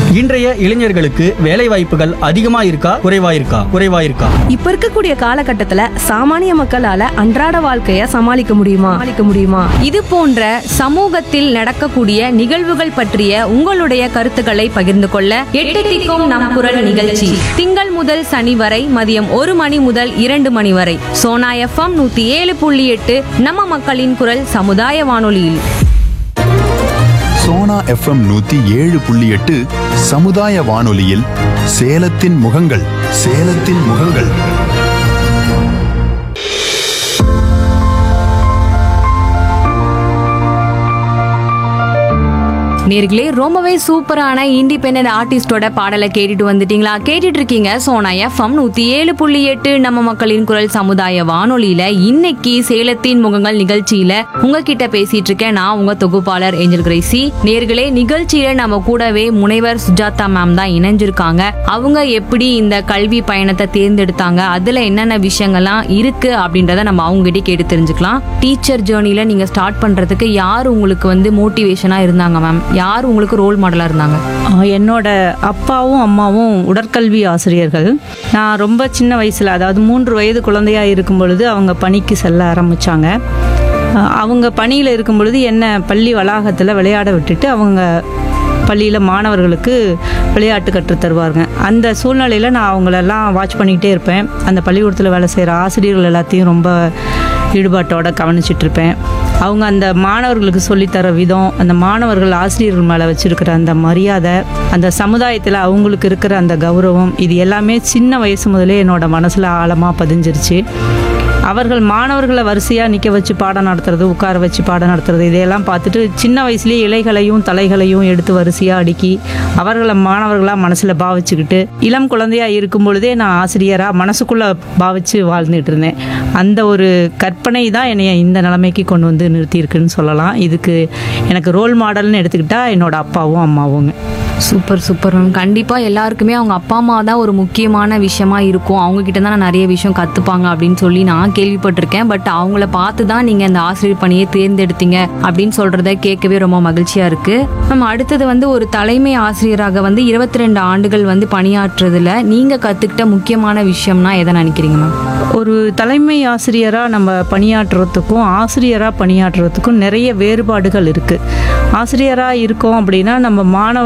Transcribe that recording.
இன்றைய இளைஞர்களுக்கு வேலை வாய்ப்புகள் அதிகமா இருக்கா குறைவா இருக்கா குறைவா இருக்கா இப்ப இருக்கக்கூடிய காலகட்டத்துல சாமானிய மக்களால அன்றாட வாழ்க்கைய சமாளிக்க முடியுமா சமாளிக்க முடியுமா இது போன்ற சமூகத்தில் நடக்கக்கூடிய நிகழ்வுகள் பற்றிய உங்களுடைய கருத்துக்களை பகிர்ந்து கொள்ள எட்டு திக்கும் நம் குரல் நிகழ்ச்சி திங்கள் முதல் சனி வரை மதியம் ஒரு மணி முதல் இரண்டு மணி வரை சோனா எஃப்எம் நூத்தி ஏழு புள்ளி எட்டு நம்ம மக்களின் குரல் சமுதாய வானொலியில் சோனா எஃப்எம் நூத்தி ஏழு புள்ளி எட்டு சமுதாய வானொலியில் சேலத்தின் முகங்கள் சேலத்தின் முகங்கள் நேர்களே ரொம்பவே சூப்பரான இண்டிபெண்டன்ட் ஆர்டிஸ்டோட பாடலை கேட்டுட்டு வந்துட்டீங்களா கேட்டுட்டு இருக்கீங்க சோனா எஃப்எம் நூத்தி ஏழு புள்ளி எட்டு நம்ம மக்களின் குரல் சமுதாய வானொலியில இன்னைக்கு சேலத்தின் முகங்கள் நிகழ்ச்சியில உங்ககிட்ட பேசிட்டு இருக்கேன் நான் உங்க தொகுப்பாளர் ஏஞ்சல் கிரேசி நேர்களே நிகழ்ச்சியில நம்ம கூடவே முனைவர் சுஜாதா மேம் தான் இணைஞ்சிருக்காங்க அவங்க எப்படி இந்த கல்வி பயணத்தை தேர்ந்தெடுத்தாங்க அதுல என்னென்ன விஷயங்கள்லாம் இருக்கு அப்படின்றத நம்ம அவங்க கிட்ட கேட்டு தெரிஞ்சுக்கலாம் டீச்சர் ஜேர்னில நீங்க ஸ்டார்ட் பண்றதுக்கு யார் உங்களுக்கு வந்து மோட்டிவேஷனா இருந்தாங்க மேம் யார் உங்களுக்கு ரோல் மாடலா இருந்தாங்க ஆஹ் என்னோட அப்பாவும் அம்மாவும் உடற்கல்வி ஆசிரியர்கள் நான் ரொம்ப சின்ன வயசில் அதாவது மூன்று வயது குழந்தையாக இருக்கும் பொழுது அவங்க பணிக்கு செல்ல ஆரம்பித்தாங்க அவங்க பணியில் இருக்கும் பொழுது என்னை பள்ளி வளாகத்தில் விளையாட விட்டுட்டு அவங்க பள்ளியில் மாணவர்களுக்கு விளையாட்டு கற்றுத் தருவாருங்க அந்த சூழ்நிலையில் நான் அவங்களெல்லாம் வாட்ச் பண்ணிக்கிட்டே இருப்பேன் அந்த பள்ளிக்கூடத்தில் வேலை செய்கிற ஆசிரியர்கள் எல்லாத்தையும் ரொம்ப ஈடுபாட்டோட கவனிச்சிட்டு இருப்பேன் அவங்க அந்த மாணவர்களுக்கு சொல்லித்தர விதம் அந்த மாணவர்கள் ஆசிரியர்கள் மேலே வச்சிருக்கிற அந்த மரியாதை அந்த சமுதாயத்தில் அவங்களுக்கு இருக்கிற அந்த கௌரவம் இது எல்லாமே சின்ன வயசு முதலே என்னோட மனசில் ஆழமாக பதிஞ்சிருச்சு அவர்கள் மாணவர்களை வரிசையாக நிற்க வச்சு பாடம் நடத்துறது உட்கார வச்சு பாடம் நடத்துறது இதையெல்லாம் பார்த்துட்டு சின்ன வயசுலேயே இலைகளையும் தலைகளையும் எடுத்து வரிசையாக அடுக்கி அவர்களை மாணவர்களாக மனசில் பாவிச்சுக்கிட்டு இளம் குழந்தையாக இருக்கும் பொழுதே நான் ஆசிரியராக மனசுக்குள்ளே பாவிச்சு வாழ்ந்துட்டு இருந்தேன் அந்த ஒரு கற்பனை தான் என்னைய இந்த நிலைமைக்கு கொண்டு வந்து நிறுத்தியிருக்குன்னு சொல்லலாம் இதுக்கு எனக்கு ரோல் மாடல்னு எடுத்துக்கிட்டா என்னோட அப்பாவும் அம்மாவுங்க சூப்பர் சூப்பர் மேம் கண்டிப்பா எல்லாருக்குமே அவங்க அப்பா அம்மா தான் ஒரு முக்கியமான விஷயமா இருக்கும் அவங்க கிட்ட தான் நான் நிறைய விஷயம் கத்துப்பாங்க அப்படின்னு சொல்லி நான் கேள்விப்பட்டிருக்கேன் பட் அவங்கள பார்த்து தான் நீங்க இந்த ஆசிரியர் பணியை தேர்ந்தெடுத்தீங்க அப்படின்னு சொல்றத கேட்கவே ரொம்ப மகிழ்ச்சியா இருக்கு மேம் அடுத்தது வந்து ஒரு தலைமை ஆசிரியராக வந்து இருபத்தி ரெண்டு ஆண்டுகள் வந்து பணியாற்றுறதுல நீங்க கத்துக்கிட்ட முக்கியமான விஷயம்னா எதை நினைக்கிறீங்க மேம் ஒரு தலைமை ஆசிரியராக நம்ம பணியாற்றுறதுக்கும் ஆசிரியராக பணியாற்றுறதுக்கும் நிறைய வேறுபாடுகள் இருக்குது ஆசிரியராக இருக்கோம் அப்படின்னா நம்ம மாணவர்